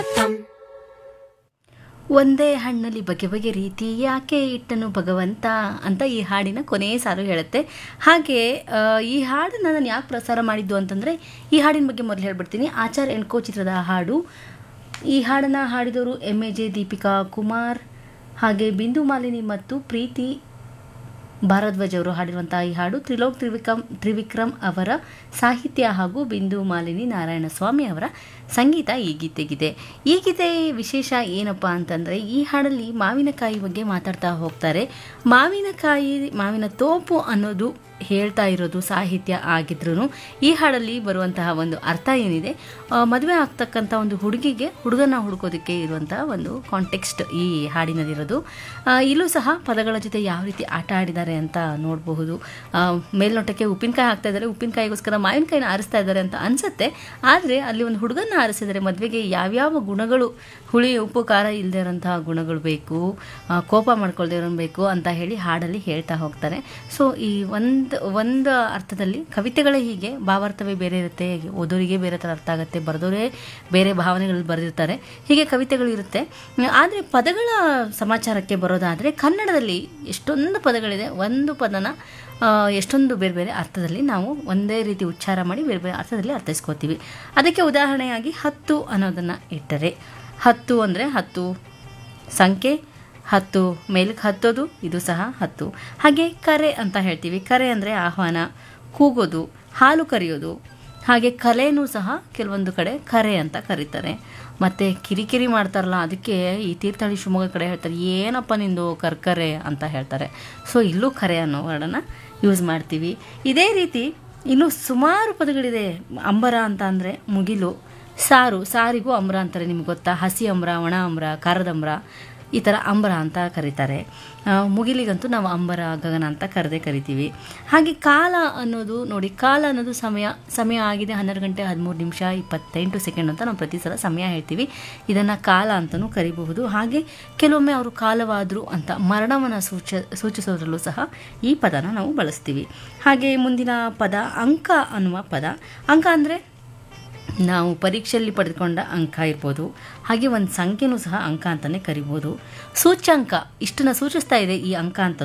ಒಂದೇ ಹಣ್ಣಲ್ಲಿ ಬಗೆ ಬಗೆ ರೀತಿ ಯಾಕೆ ಇಟ್ಟನು ಭಗವಂತ ಅಂತ ಈ ಹಾಡಿನ ಕೊನೆಯ ಸಾಲು ಹೇಳುತ್ತೆ ಹಾಗೆ ಆ, ಈ ಹಾಡನ್ನು ನಾನು ಯಾಕೆ ಪ್ರಸಾರ ಮಾಡಿದ್ದು ಅಂತಂದರೆ ಈ ಹಾಡಿನ ಬಗ್ಗೆ ಮೊದಲು ಹೇಳ್ಬಿಡ್ತೀನಿ ಆಚಾರ್ ಎಣ್ಕೋ ಚಿತ್ರದ ಹಾಡು ಈ ಹಾಡನ್ನು ಹಾಡಿದವರು M A J Deepika Kumar ಹಾಗೆ ಬಿಂದು ಮಾಲಿನಿ ಮತ್ತು ಪ್ರೀತಿ ಭಾರದ್ವಾಜ್ ಅವರು ಹಾಡಿರುವಂತಹ ಈ ಹಾಡು ತ್ರಿಲೋಕ್ ತ್ರಿವಿಕ್ರಮ್ ತ್ರಿವಿಕ್ರಮ್ ಅವರ ಸಾಹಿತ್ಯ ಹಾಗೂ ಬಿಂದು ಮಾಲಿನಿ ನಾರಾಯಣ ಸ್ವಾಮಿ ಅವರ ಸಂಗೀತ ಈ ಗೀತೆಗಿದೆ ಈ ಗೀತೆ ವಿಶೇಷ ಏನಪ್ಪ ಅಂತಂದರೆ ಈ ಹಾಡಲ್ಲಿ ಮಾವಿನಕಾಯಿ ಬಗ್ಗೆ ಮಾತಾಡ್ತಾ ಹೋಗ್ತಾರೆ ಮಾವಿನಕಾಯಿ ಮಾವಿನ ತೋಪು ಅನ್ನೋದು ಹೇಳ್ತಾ ಇರೋದು ಸಾಹಿತ್ಯ ಆಗಿದ್ರೂ ಈ ಹಾಡಲ್ಲಿ ಬರುವಂತಹ ಒಂದು ಅರ್ಥ ಏನಿದೆ ಆ, ಮದುವೆ ಆಗ್ತಕ್ಕಂಥ ಒಂದು ಹುಡುಗಿಗೆ ಹುಡುಗನ ಹುಡುಕೋದಕ್ಕೆ ಇರುವಂತಹ ಒಂದು ಕಾಂಟೆಕ್ಸ್ಟ್ ಈ ಹಾಡಿನಲ್ಲಿರೋದು ಆ, ಇಲ್ಲೂ ಸಹ ಪದಗಳ ಜೊತೆ ಯಾವ ರೀತಿ ಆಟ ಆಡಿದ್ದಾರೆ ಅಂತ ನೋಡಬಹುದು ಆ, ಮೇಲ್ನೋಟಕ್ಕೆ ಉಪ್ಪಿನಕಾಯಿ ಹಾಕ್ತಾ ಇದ್ದಾರೆ ಉಪ್ಪಿನಕಾಯಿಗೋಸ್ಕರ ಮಾವಿನಕಾಯಿನ ಆರಿಸ್ತಾ ಇದ್ದಾರೆ ಅಂತ ಅನ್ಸುತ್ತೆ ಆದರೆ ಅಲ್ಲಿ ಒಂದು ಹುಡುಗನ ಆರಿಸಿದರೆ ಮದುವೆಗೆ ಯಾವ್ಯಾವ ಗುಣಗಳು ಹುಳಿ ಉಪ್ಪು ಖಾರ ಇಲ್ಲದೆ ಇರೋಂತಹ ಗುಣಗಳು ಬೇಕು ಆ, ಕೋಪ ಮಾಡ್ಕೊಳ್ದೇ ಇರೋನ್ ಬೇಕು ಅಂತ ಹೇಳಿ ಹಾಡಲ್ಲಿ ಹೇಳ್ತಾ ಹೋಗ್ತಾರೆ ಸೊ ಈ ಒಂದು ಒಂದು ಅರ್ಥದಲ್ಲಿ ಕವಿತೆಗಳೇ ಹೀಗೆ ಭಾವಾರ್ಥವೇ ಬೇರೆ ಇರುತ್ತೆ ಓದೋರಿಗೆ ಬೇರೆ ಥರ ಅರ್ಥ ಆಗುತ್ತೆ ಬರೆದೋರೇ ಬೇರೆ ಭಾವನೆಗಳಲ್ಲಿ ಬರೆದಿರ್ತಾರೆ ಹೀಗೆ ಕವಿತೆಗಳು ಇರುತ್ತೆ ಆದರೆ ಪದಗಳ ಸಮಾಚಾರಕ್ಕೆ ಬರೋದಾದರೆ ಕನ್ನಡದಲ್ಲಿ ಎಷ್ಟೊಂದು ಪದಗಳಿದೆ ಒಂದು ಪದನ ಆ, ಎಷ್ಟೊಂದು ಬೇರೆ ಬೇರೆ ಅರ್ಥದಲ್ಲಿ ನಾವು ಒಂದೇ ರೀತಿ ಉಚ್ಚಾರ ಮಾಡಿ ಬೇರೆ ಬೇರೆ ಅರ್ಥದಲ್ಲಿ ಅರ್ಥೈಸ್ಕೋತೀವಿ ಅದಕ್ಕೆ ಉದಾಹರಣೆಯಾಗಿ ಹತ್ತು ಅನ್ನೋದನ್ನು ಇಟ್ಟರೆ ಹತ್ತು ಅಂದರೆ ಹತ್ತು ಸಂಖ್ಯೆ ಹತ್ತು ಮೇಲಕ್ಕೆ ಹತ್ತೋದು ಇದು ಸಹ ಹತ್ತು ಹಾಗೆ ಕರೆ ಅಂತ ಹೇಳ್ತೀವಿ ಕರೆ ಅಂದರೆ ಆಹ್ವಾನ ಕೂಗೋದು ಹಾಲು ಕರೆಯೋದು ಹಾಗೆ ಕಲೆನೂ ಸಹ ಕೆಲವೊಂದು ಕಡೆ ಕರೆ ಅಂತ ಕರೀತಾರೆ ಮತ್ತು ಕಿರಿಕಿರಿ ಮಾಡ್ತಾರಲ್ಲ ಅದಕ್ಕೆ ಈ ತೀರ್ಥಹಳ್ಳಿ ಶಿವಮೊಗ್ಗ ಕಡೆ ಹೇಳ್ತಾರೆ ಏನಪ್ಪ ನಿಂದು ಕರ್ಕರೆ ಅಂತ ಹೇಳ್ತಾರೆ ಸೊ ಇಲ್ಲೂ ಕರೆ ಅನ್ನೋ ವರ್ಡನ್ನು ಯೂಸ್ ಮಾಡ್ತೀವಿ ಇದೇ ರೀತಿ ಇನ್ನೂ ಸುಮಾರು ಪದಗಳಿದೆ ಅಂಬರ ಅಂತ ಅಂದರೆ ಮುಗಿಲು ಸಾರು ಸಾರಿಗೂ ಅಂಬ್ರ ಅಂತಾರೆ ನಿಮ್ಗೆ ಗೊತ್ತಾ ಹಸಿ ಅಂಬ್ರ ಒಣ ಅಂಬ್ರ ಖಾರದ ಅಂಬ್ರ ಈ ಥರ ಅಂಬರ ಅಂತ ಕರೀತಾರೆ ಆ, ಮುಗಿಲಿಗಂತೂ ನಾವು ಅಂಬರ ಗಗನ ಅಂತ ಕರೆದೇ ಕರಿತೀವಿ ಹಾಗೆ ಕಾಲ ಅನ್ನೋದು ನೋಡಿ ಕಾಲ ಅನ್ನೋದು ಸಮಯ ಸಮಯ ಆಗಿದೆ ಹನ್ನೆರಡು ಗಂಟೆ ಹದಿಮೂರು ನಿಮಿಷ ಇಪ್ಪತ್ತೆಂಟು ಸೆಕೆಂಡ್ ಅಂತ ನಾವು ಪ್ರತಿ ಸಲ ಸಮಯ ಹೇಳ್ತೀವಿ ಇದನ್ನು ಕಾಲ ಅಂತಲೂ ಕರಿಬಹುದು ಹಾಗೆ ಕೆಲವೊಮ್ಮೆ ಅವರು ಕಾಲವಾದರು ಅಂತ ಮರಣವನ್ನು ಸೂಚ ಸೂಚಿಸೋದ್ರಲ್ಲೂ ಸಹ ಈ ಪದನ ನಾವು ಬಳಸ್ತೀವಿ ಹಾಗೆ ಮುಂದಿನ ಪದ ಅಂಕ ಅನ್ನುವ ಪದ ಅಂಕ ಅಂದರೆ ನಾವು ಪರೀಕ್ಷೆಯಲ್ಲಿ ಪಡೆದುಕೊಂಡ ಅಂಕ ಇರ್ಬೋದು ಹಾಗೆ ಒಂದು ಸಂಖ್ಯೆನೂ ಸಹ ಅಂಕ ಅಂತಲೇ ಕರಿಬೋದು ಸೂಚ್ಯಂಕ ಇಷ್ಟನ್ನು ಸೂಚಿಸ್ತಾ ಇದೆ ಈ ಅಂಕ ಅಂತ